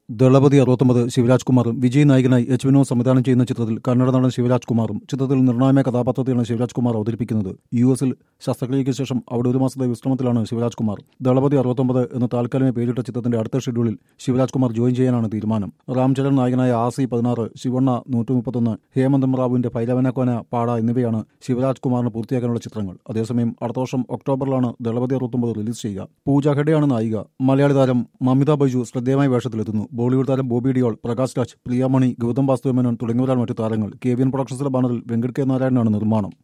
ദളപതി അറുപത്തൊമ്പത് ശിവരാജ് കുമാറും വിജയ് നായകനായി എച്ച് വിനോദ് സംവിധാനം ചെയ്യുന്ന ചിത്രത്തിൽ കന്നഡ നടൻ ശിവരാജ് കുമാറും ചിത്രത്തിൽ നിർണായക കഥാപാത്രത്തെയാണ് ശിവരാജ് കുമാർ അവതരിപ്പിക്കുന്നത് യു എസിൽ ശസ്ത്രക്രിയയ്ക്ക് ശേഷം അവിടെ ഒരു മാസത്തെ വിശ്രമത്തിലാണ് ശിവരാജ് കുമാർ ദളപതി അറുപത്തൊമ്പത് എന്ന താൽക്കാലിക പേരിട്ട ചിത്രത്തിന്റെ അടുത്ത ഷെഡ്യൂളിൽ ശിവരാജ് കുമാർ ജോയിൻ ചെയ്യാനാണ് തീരുമാനം രാംചരൺ നായകനായ ആസി പതിനാറ് ശിവണ്ണ നൂറ്റി മുപ്പത്തൊന്ന് ഹേമന്തം റാവുവിന്റെ ഭൈരവനക്കോന പാട എന്നിവയാണ് ശിവരാജ് കുമാറിന് പൂർത്തിയാക്കാനുള്ള ചിത്രങ്ങൾ അതേസമയം അടുത്ത വർഷം ഒക്ടോബറിലാണ് ദളപതി അറുപത്തൊമ്പത് റിലീസ് ചെയ്യുക പൂജ ഹെഡയാണ് നായിക മലയാളി താരം മമിത ബൈജു ശ്രദ്ധേയമായ വേഷത്തിലെത്തുന്നു ബോളിവുഡ് താരം ബോബി ഡിയോൾ പ്രകാശ് രാജ് പ്രിയാമണി ഗൗതം വാസ്തുവമേനോൻ തുടങ്ങിയവരാണ് മറ്റു താരങ്ങൾ കെ വി എൻ പ്രൊഡക്ഷൻസിന്റെ ബാനറിൽ വെങ്കട് കെ നാരായണനാണ് നിർമ്മാണം